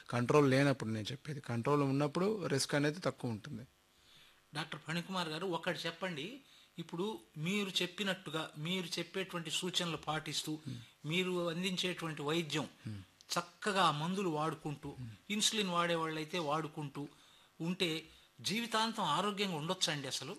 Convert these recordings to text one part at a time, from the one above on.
control లేనప్పుడు నేను చెప్పేది కంట్రోల్ ఉన్నప్పుడు రిస్క్ అనేది తక్కువ ఉంటుంది డాక్టర్ ఫణికుమార్ గారు ఒకటి చెప్పండి ఇప్పుడు మీరు చెప్పినట్టుగా మీరు చెప్పేటువంటి సూచనలు పాటిస్తూ మీరు అందించేటువంటి వైద్యం చక్కగా ఆ మందులు వాడుకుంటూ ఇన్సులిన్ వాడే వాళ్ళైతే వాడుకుంటూ ఉంటే జీవితాంతం ఆరోగ్యంగా ఉండొచ్చండి అసలు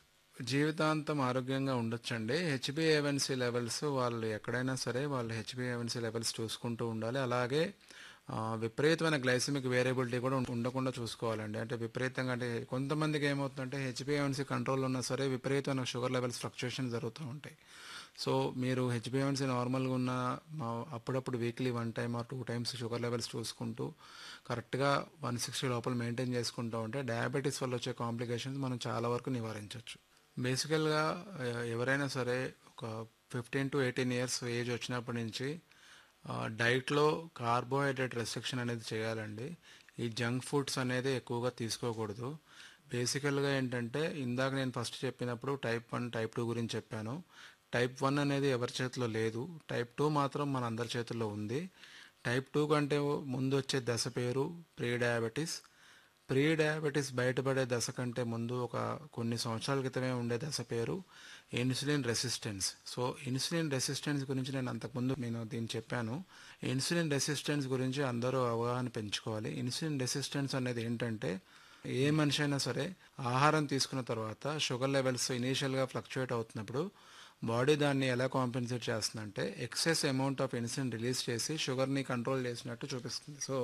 జీవితాంతం ఆరోగ్యంగా ఉండొచ్చండి హెచ్బిఏవన్సీ లెవెల్స్ వాళ్ళు ఎక్కడైనా సరే వాళ్ళు హెచ్బిఏవన్సీ లెవెల్స్ చూసుకుంటూ ఉండాలి అలాగే ఆ, విపరీతమైన గ్లైసమిక్ వేరియబిలిటీ కూడా ఉం- ఉండకుండా చూసుకోవాలండి అంటే విపరీతంగా అంటే కొంతమందికి ఏమవుతుందంటే హెచ్బిఏవన్సీ కంట్రోల్ ఉన్నా సరే విపరీతమైన షుగర్ లెవెల్స్ ఫ్లక్చుయేషన్ జరుగుతూ ఉంటాయి సో మీరు హెచ్బిఎన్సీ నార్మల్గా ఉన్న మా అప్పుడప్పుడు weekly one time or two times sugar levels చూసుకుంటూ కరెక్ట్గా వన్ సిక్స్టీ లోపల మెయింటైన్ చేసుకుంటూ ఉంటే డయాబెటీస్ వల్ల వచ్చే కాంప్లికేషన్స్ మనం చాలా వరకు నివారించవచ్చు బేసికల్గా ఎవరైనా సరే ఒక fifteen to eighteen years age వచ్చినప్పటి నుంచి ఆ, డైట్లో కార్బోహైడ్రేట్ రెస్ట్రిక్షన్ అనేది చేయాలండి ఈ జంక్ ఫుడ్స్ అనేది ఎక్కువగా తీసుకోకూడదు బేసికల్గా ఏంటంటే ఇందాక నేను ఫస్ట్ చెప్పినప్పుడు టైప్ వన్ టైప్ టూ గురించి చెప్పాను టైప్ వన్ అనేది ఎవరి చేతిలో లేదు టైప్ టూ మాత్రం మన అందరి చేతుల్లో ఉంది టైప్ టూ కంటే ముందు వచ్చే దశ పేరు ప్రీ డయాబెటీస్ ప్రీ డయాబెటీస్ బయటపడే దశ కంటే ముందు ఒక కొన్ని సంవత్సరాల క్రితమే ఉండే దశ పేరు insulin resistance so insulin resistance గురించి నేను అంతకుముందు నేను దీన్ని చెప్పాను ఇన్సులిన్ రెసిస్టెన్స్ గురించి అందరూ అవగాహన పెంచుకోవాలి ఇన్సులిన్ రెసిస్టెన్స్ అనేది ఏంటంటే ఏ మనిషి అయినా సరే ఆహారం తీసుకున్న తర్వాత షుగర్ లెవెల్స్ ఇనీషియల్గా ఫ్లక్చుయేట్ అవుతున్నప్పుడు బాడీ దాన్ని ఎలా కాంపెన్సేట్ చేస్తుందంటే excess amount of insulin release చేసి షుగర్ని కంట్రోల్ చేసినట్టు చూపిస్తుంది సో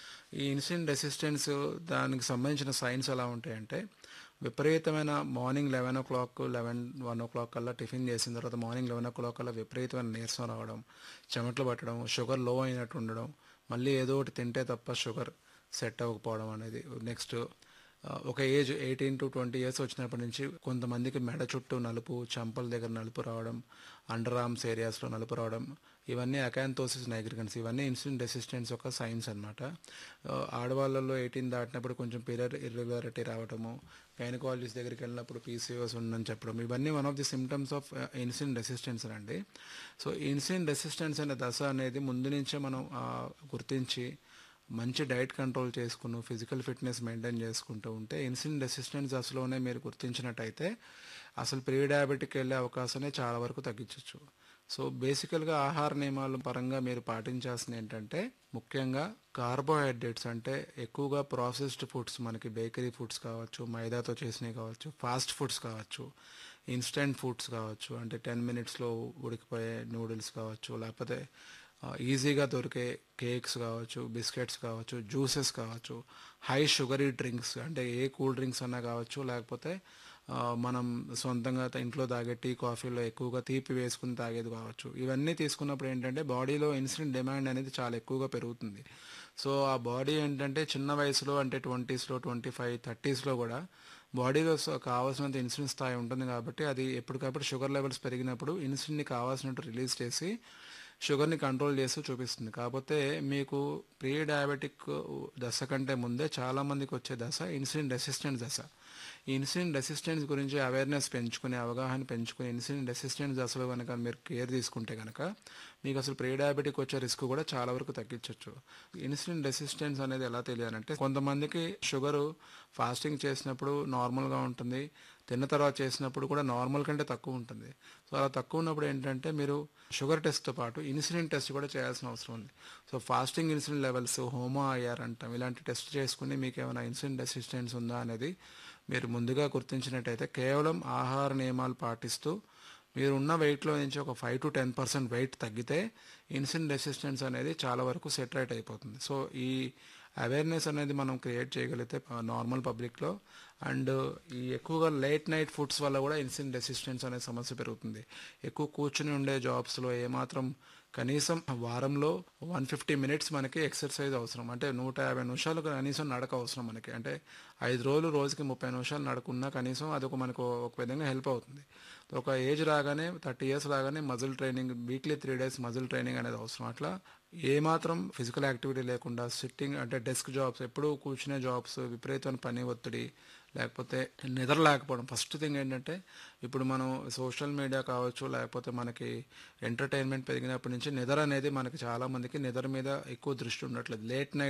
ఈ ఇన్సులిన్ రెసిస్టెన్స్ దానికి సంబంధించిన సైన్స్ ఎలా ఉంటాయంటే విపరీతమైన morning eleven o'clock eleven one o'clock కల్లా టిఫిన్ చేసిన తర్వాత మార్నింగ్ లెవెన్ ఓ క్లాక్ కల్లా విపరీతమైన నీరసం రావడం చెమటలు పట్టడం షుగర్ లో అయినట్టు ఉండడం మళ్ళీ ఏదో ఒకటి తింటే తప్ప షుగర్ సెట్ అవ్వకపోవడం అనేది నెక్స్ట్ ఒక age eighteen to twenty years వచ్చినప్పటి నుంచి కొంతమందికి మెడ చుట్టూ నలుపు చంపల దగ్గర నలుపు రావడం అండర్ ఆర్మ్స్ ఏరియాస్లో నలుపు రావడం ఇవన్నీ అకాంతోసిస్ నైగ్రికన్స్ ఇవన్నీ ఇన్సులిన్ రెసిస్టెన్స్ ఒక సైన్స్ అనమాట ఆడవాళ్ళలో ఎయిటీన్ దాటినప్పుడు కొంచెం పీరియడ్ ఇర్రెగ్యులారిటీ రావడము గైనకాలజిస్ట్ దగ్గరికి వెళ్ళినప్పుడు పీసీఓస్ ఉందని చెప్పడం ఇవన్నీ one of the symptoms of insulin resistance అండి సో ఇన్సులిన్ రెసిస్టెన్స్ అనే దశ అనేది ముందు నుంచే మనం ఆ, గుర్తించి మంచి డైట్ కంట్రోల్ చేసుకుని ఫిజికల్ ఫిట్నెస్ మెయింటైన్ చేసుకుంటూ ఉంటే ఇన్సులిన్ రెసిస్టెన్స్ అసలునే మీరు గుర్తించినట్టయితే అసలు ప్రీ డయాబెటిక్ వెళ్ళే అవకాశాన్ని చాలా వరకు తగ్గించవచ్చు సో బేసికల్గా ఆహార నియమాల పరంగా మీరు పాటించాల్సింది ఏంటంటే ముఖ్యంగా కార్బోహైడ్రేట్స్ అంటే ఎక్కువగా ప్రాసెస్డ్ ఫుడ్స్ మనకి బేకరీ ఫుడ్స్ కావచ్చు మైదాతో చేసినవి కావచ్చు ఫాస్ట్ ఫుడ్స్ కావచ్చు ఇన్స్టెంట్ ఫుడ్స్ కావచ్చు అంటే టెన్ మినిట్స్లో ఉడికిపోయే నూడిల్స్ కావచ్చు లేకపోతే ఆ, ఈజీగా దొరికే కేక్స్ కావచ్చు బిస్కెట్స్ కావచ్చు జ్యూసెస్ కావచ్చు హై షుగరీ డ్రింక్స్ అంటే ఏ కూల్ డ్రింక్స్ అన్నా కావచ్చు లేకపోతే ఆ, మనం సొంతంగా త- ఇంట్లో తాగే టీ కాఫీలో ఎక్కువగా తీపి వేసుకుని తాగేది కావచ్చు ఇవన్నీ తీసుకున్నప్పుడు ఏంటంటే బాడీలో ఇన్సులిన్ డిమాండ్ అనేది చాలా ఎక్కువగా పెరుగుతుంది సో ఆ బాడీ ఏంటంటే చిన్న వయసులో అంటే ట్వంటీస్లో ట్వంటీ ఫైవ్ థర్టీస్లో కూడా బాడీలో స- కావాల్సినంత ఇన్సులిన్ స్థాయి ఉంటుంది కాబట్టి అది ఎప్పటికప్పుడు షుగర్ లెవెల్స్ పెరిగినప్పుడు ఇన్సులిన్ని కావాల్సినట్టు రిలీజ్ చేసి షుగర్ని కంట్రోల్ చేస్తూ చూపిస్తుంది కాకపోతే మీకు ప్రీ డయాబెటిక్ దశ కంటే ముందే చాలా మందికి వచ్చే దశ ఇన్సులిన్ రెసిస్టెంట్ దశ ఈ ఇన్సులిన్ రెసిస్టెన్స్ గురించి అవేర్నెస్ పెంచుకుని అవగాహన పెంచుకుని ఇన్సులిన్ రెసిస్టెన్స్ దశలో కనుక మీరు కేర్ తీసుకుంటే కనుక మీకు అసలు ప్రీ డయాబెటిక్ వచ్చే రిస్క్ కూడా చాలా వరకు తగ్గించవచ్చు ఇన్సులిన్ రెసిస్టెన్స్ అనేది ఎలా తెలియాలంటే కొంతమందికి షుగరు ఫాస్టింగ్ చేసినప్పుడు నార్మల్గా ఉంటుంది తిన్న తర్వాత చేసినప్పుడు కూడా నార్మల్ కంటే తక్కువ ఉంటుంది సో అలా తక్కువ ఉన్నప్పుడు ఏంటంటే మీరు షుగర్ టెస్ట్తో పాటు ఇన్సులిన్ టెస్ట్ కూడా చేయాల్సిన అవసరం ఉంది so fasting insulin levels HOMA అయ్యారంటాం ఇలాంటి టెస్ట్ చేసుకుని మీకు ఏమైనా ఇన్సులిన్ రెసిస్టెన్స్ ఉందా అనేది మీరు ముందుగా గుర్తించినట్టయితే కేవలం ఆహార నియమాలు పాటిస్తూ మీరు ఉన్న వెయిట్లో నుంచి ఒక five to ten percent weight తగ్గితే ఇన్సులిన్ రెసిస్టెన్స్ అనేది చాలా వరకు సెట్ రైట్ అయిపోతుంది సో ఈ అవేర్నెస్ అనేది మనం క్రియేట్ చేయగలిగితే నార్మల్ పబ్లిక్లో అండ్ ఈ ఎక్కువగా లేట్ నైట్ ఫుడ్స్ వల్ల కూడా ఇన్సులిన్ రెసిస్టెన్స్ అనే సమస్య పెరుగుతుంది ఎక్కువ కూర్చుని ఉండే జాబ్స్లో ఏమాత్రం కనీసం వారంలో వన్ ఫిఫ్టీ మినిట్స్ మనకి ఎక్సర్సైజ్ అవసరం అంటే నూట యాభై నిమిషాలు కనీసం నడక అవసరం మనకి అంటే ఐదు రోజులు రోజుకి ముప్పై నిమిషాలు నడుకున్నా కనీసం అది ఒక మనకు ఒక విధంగా హెల్ప్ అవుతుంది ఒక ఏజ్ రాగానే థర్టీ ఇయర్స్ రాగానే muscle training weekly three days muscle training అనేది అవసరం అట్లా ఏమాత్రం ఫిజికల్ యాక్టివిటీ లేకుండా సిట్టింగ్ అంటే డెస్క్ జాబ్స్ ఎప్పుడూ కూర్చునే జాబ్స్ విపరీతమైన పని ఒత్తిడి లేకపోతే నిద్ర లేకపోవడం ఫస్ట్ థింగ్ ఏంటంటే ఇప్పుడు మనం సోషల్ మీడియా కావచ్చు లేకపోతే మనకి ఎంటర్టైన్మెంట్ పెరిగినప్పటి నుంచి నిద్ర అనేది మనకి చాలా మందికి నిద్ర మీద ఎక్కువ దృష్టి ఉండట్లేదు లేట్ నైట్